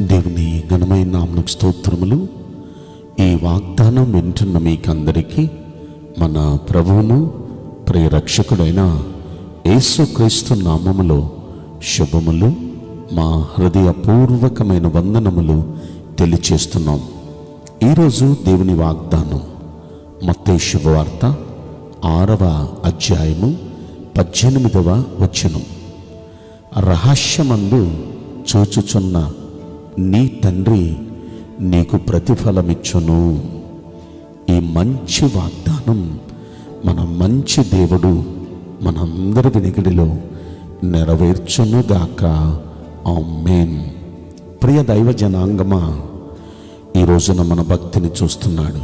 దేవుని ఘనమైన నామకు స్తోత్రములు ఈ వాగ్దానం వింటున్న మీకందరికీ మన ప్రభువును ప్రియరక్షకుడైన యేసుక్రీస్తు నామములో శుభములు మా హృదయపూర్వకమైన వందనములు తెలియచేస్తున్నాం ఈరోజు దేవుని వాగ్దానం మత్తయి శుభవార్త ఆరవ అధ్యాయము పద్దెనిమిదవ వచనం రహస్యమందు చూచుచున్న నీ తండ్రి నీకు ప్రతిఫలమిచ్చును ఈ మంచి వాగ్దానం మన మంచి దేవుడు మనందరి వినికిడిలో నెరవేర్చునుగాక ఆమేన్ ప్రియ దైవ జనాంగమా ఈ రోజున మన భక్తిని చూస్తున్నాడు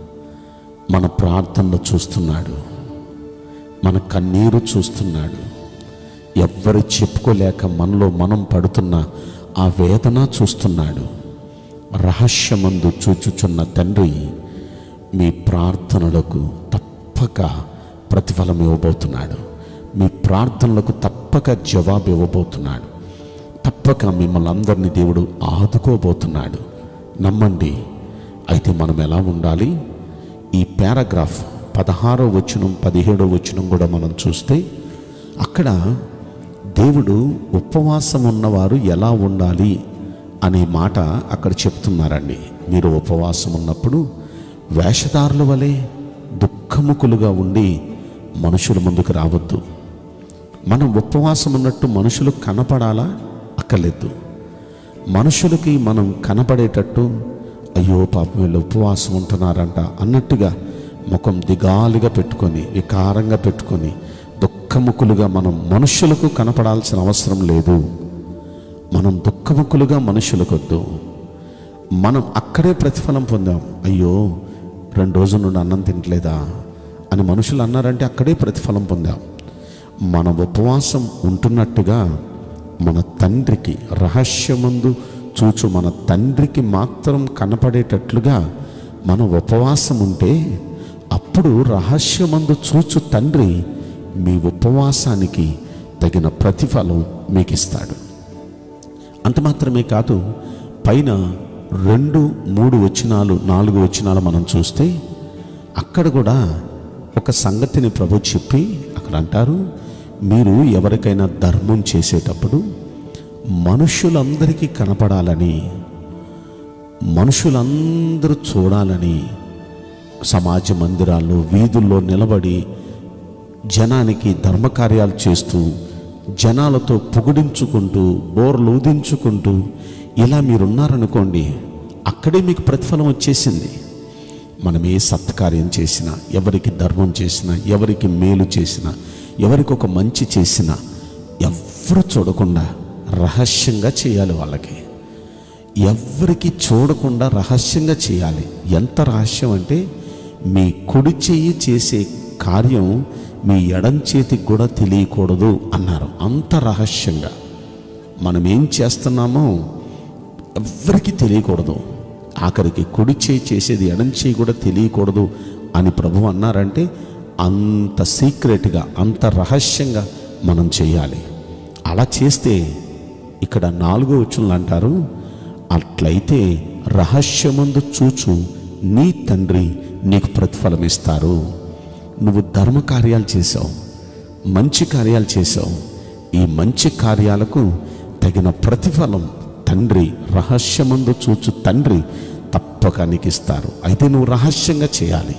మన ప్రార్థనలు చూస్తున్నాడు మన కన్నీరు చూస్తున్నాడు ఎవ్వరు చెప్పుకోలేక మనలో మనం పడుతున్న ఆ వేదన చూస్తున్నాడు రహస్యమందు చూచుచున్న తండ్రి మీ ప్రార్థనలకు తప్పక ప్రతిఫలం ఇవ్వబోతున్నాడు మీ ప్రార్థనలకు తప్పక జవాబు ఇవ్వబోతున్నాడు తప్పక మిమ్మల్ని అందరినీ దేవుడు ఆదుకోబోతున్నాడు నమ్మండి అయితే మనం ఎలా ఉండాలి ఈ పారాగ్రాఫ్ పదహారో వచనం పదిహేడో వచనం కూడా మనం చూస్తే అక్కడ దేవుడు ఉపవాసం ఉన్నవారు ఎలా ఉండాలి అనే మాట అక్కడ చెప్తున్నారండి మీరు ఉపవాసం ఉన్నప్పుడు వేషధారుల వలె దుఃఖముకులుగా ఉండి మనుషుల ముందుకు రావద్దు మనం ఉపవాసం ఉన్నట్టు మనుషులు కనపడాలా అక్కర్లేదు మనుషులకి మనం కనపడేటట్టు అయ్యో పాపం వీళ్ళు ఉపవాసం ఉంటున్నారంట అన్నట్టుగా ముఖం దిగాలుగా పెట్టుకొని వికారంగా పెట్టుకొని దుఃఖముకులుగా మనం మనుషులకు కనపడాల్సిన అవసరం లేదు మనం దుఃఖముకులుగా మనుషులకొద్దు మనం అక్కడే ప్రతిఫలం పొందాం అయ్యో రెండు రోజుల నుండి అన్నం తినట్లేదా అని మనుషులు అన్నారంటే అక్కడే ప్రతిఫలం పొందాం మన ఉపవాసం ఉంటున్నట్టుగా మన తండ్రికి రహస్యమందు చూచు మన తండ్రికి మాత్రం కనపడేటట్లుగా మన ఉపవాసం ఉంటే అప్పుడు రహస్యమందు చూచు తండ్రి మీ ఉపవాసానికి తగిన ప్రతిఫలం మీకు ఇస్తాడు అంత మాత్రమే కాదు పైన రెండు మూడు వచనాలు నాలుగు వచనాలు మనం చూస్తే అక్కడ కూడా ఒక సంగతిని ప్రభు చెప్పి అక్కడ అంటారు మీరు ఎవరికైనా ధర్మం చేసేటప్పుడు మనుషులందరికీ కనపడాలని మనుషులందరూ చూడాలని సమాజ మందిరాల్లో వీధుల్లో నిలబడి జనానికి ధర్మకార్యాలు చేస్తూ జనాలతో పొగిడించుకుంటూ బోర్లు ఊదించుకుంటూ ఇలా మీరున్నారనుకోండి అక్కడే మీకు ప్రతిఫలం వచ్చేసింది మనం ఏ సత్కార్యం చేసినా ఎవరికి ధర్మం చేసినా ఎవరికి మేలు చేసినా ఎవరికి ఒక మంచి చేసినా ఎవ్వరు చూడకుండా రహస్యంగా చేయాలి వాళ్ళకి ఎవ్వరికి చూడకుండా రహస్యంగా చేయాలి ఎంత రహస్యం అంటే మీ కుడి చెయ్యి చేసే కార్యం మీ ఎడం చేతికి కూడా తెలియకూడదు అన్నారు అంత రహస్యంగా మనం ఏం చేస్తున్నామో ఎవ్వరికి తెలియకూడదు ఆఖరికి కుడి చేయి చేసేది ఎడం చేయి కూడా తెలియకూడదు అని ప్రభు అన్నారంటే అంత సీక్రెట్గా అంత రహస్యంగా మనం చేయాలి అలా చేస్తే ఇక్కడ నాలుగో వచనంలో అంటారు అట్లయితే రహస్యమందు చూచు నీ తండ్రి నీకు ప్రతిఫలం ఇస్తారు నువ్వు ధర్మ కార్యాలు చేసావు మంచి కార్యాలు చేసావు ఈ మంచి కార్యాలకు తగిన ప్రతిఫలం తండ్రి రహస్యమందు చూచు తండ్రి తప్పక నీకు ఇస్తారు అయితే నువ్వు రహస్యంగా చేయాలి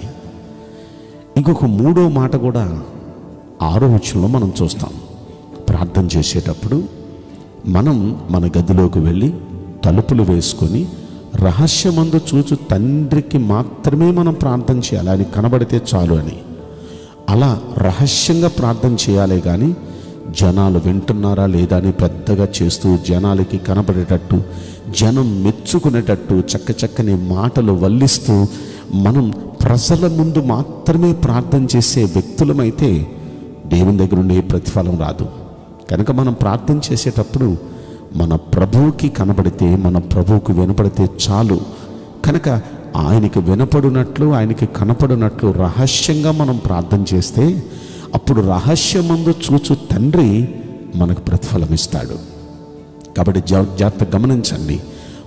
ఇంకొక మూడో మాట కూడా ఆరో వచనంలో మనం చూస్తాం ప్రార్థన చేసేటప్పుడు మనం మన గదిలోకి వెళ్ళి తలుపులు వేసుకొని రహస్యమందు చూచు తండ్రికి మాత్రమే మనం ప్రార్థన చేయాలి ఆయన కనబడితే చాలు అని అలా రహస్యంగా ప్రార్థన చేయాలి కానీ జనాలు వింటున్నారా లేదా అని పెద్దగా చేస్తూ జనాలకి కనబడేటట్టు జనం మెచ్చుకునేటట్టు చక్క చక్కని మాటలు వల్లిస్తూ మనం ప్రజల ముందు మాత్రమే ప్రార్థన చేసే వ్యక్తులమైతే దేవుని దగ్గర నుండి ఏ ప్రతిఫలం రాదు కనుక మనం ప్రార్థన చేసేటప్పుడు మన ప్రభువుకి కనబడితే మన ప్రభువుకి వినపడితే చాలు కనుక ఆయనకి వినపడినట్లు ఆయనకి కనపడినట్లు రహస్యంగా మనం ప్రార్థన చేస్తే అప్పుడు రహస్యమందు చూచు తండ్రి మనకు ప్రతిఫలం ఇస్తాడు కాబట్టి జా- జాగ్రత్త గమనించండి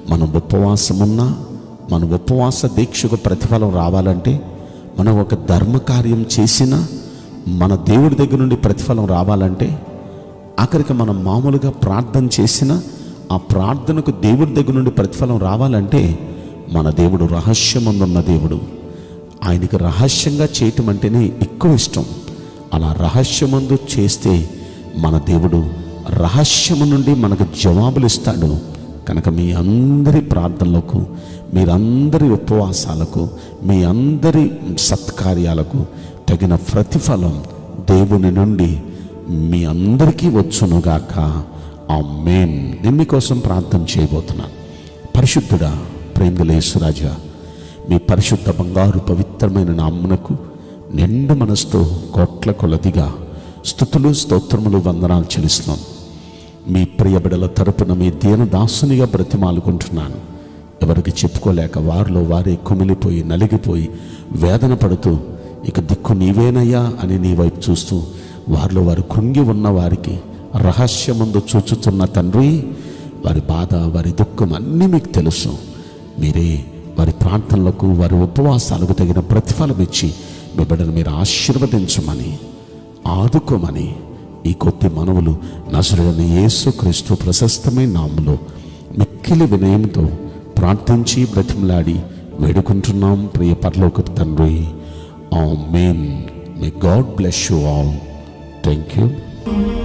మనం ఉపవాసం ఉన్నా మన ఉపవాస దీక్షకు ప్రతిఫలం రావాలంటే మనం ఒక ధర్మకార్యం చేసినా మన దేవుడి దగ్గర నుండి ప్రతిఫలం రావాలంటే ఆఖరికి మనం మామూలుగా ప్రార్థన చేసిన ఆ ప్రార్థనకు దేవుడి దగ్గర నుండి ప్రతిఫలం రావాలంటే మన దేవుడు రహస్యమందున్న దేవుడు ఆయనకి రహస్యంగా చేయటం అంటేనే ఎక్కువ ఇష్టం అలా రహస్యమందు చేస్తే మన దేవుడు రహస్యము నుండి మనకు జవాబులు ఇస్తాడు కనుక మీ అందరి ప్రార్థనలకు మీరందరి ఉపవాసాలకు మీ అందరి సత్కార్యాలకు తగిన ప్రతిఫలం దేవుని నుండి మీ అందరికీ వచ్చునుగాక ఆ మేన్ నేను మీకోసం ప్రార్థన చేయబోతున్నాను పరిశుద్ధుడా ప్రేమలేసురాజా మీ పరిశుద్ధ బంగారు పవిత్రమైన నామ్మునకు నిండు మనసుతో కోట్ల కొలదిగా స్థుతులు స్తోత్రములు వందనాలు చెల్లిస్తున్నాం మీ ప్రియ బిడల తరపున మీ దీన దాసునిగా బ్రతిమాలుకుంటున్నాను ఎవరికి చెప్పుకోలేక వారిలో వారే కుమిలిపోయి నలిగిపోయి వేదన పడుతూ ఇక దిక్కు నీవేనయ్యా అని నీ వైపు చూస్తూ వారిలో వారు కృంగి ఉన్న వారికి రహస్యమందు చూచుతున్న తండ్రి వారి బాధ వారి దుఃఖం అన్నీ మీకు తెలుసు మీరే వారి ప్రార్థనలకు వారి ఉపవాసాలకు తగిన ప్రతిఫలం ఇచ్చి మీ బిడ్డను మీరు ఆశీర్వదించమని ఆదుకోమని ఈ కొద్ది మనవులు నసురుడని యేసుక్రీస్తు ప్రశస్తమైన నామములో మిక్కిలి వినయంతో ప్రార్థించి బ్రతిమలాడి వేడుకుంటున్నాం ప్రియ పరలోకపు తండ్రి amen may God bless you all thank you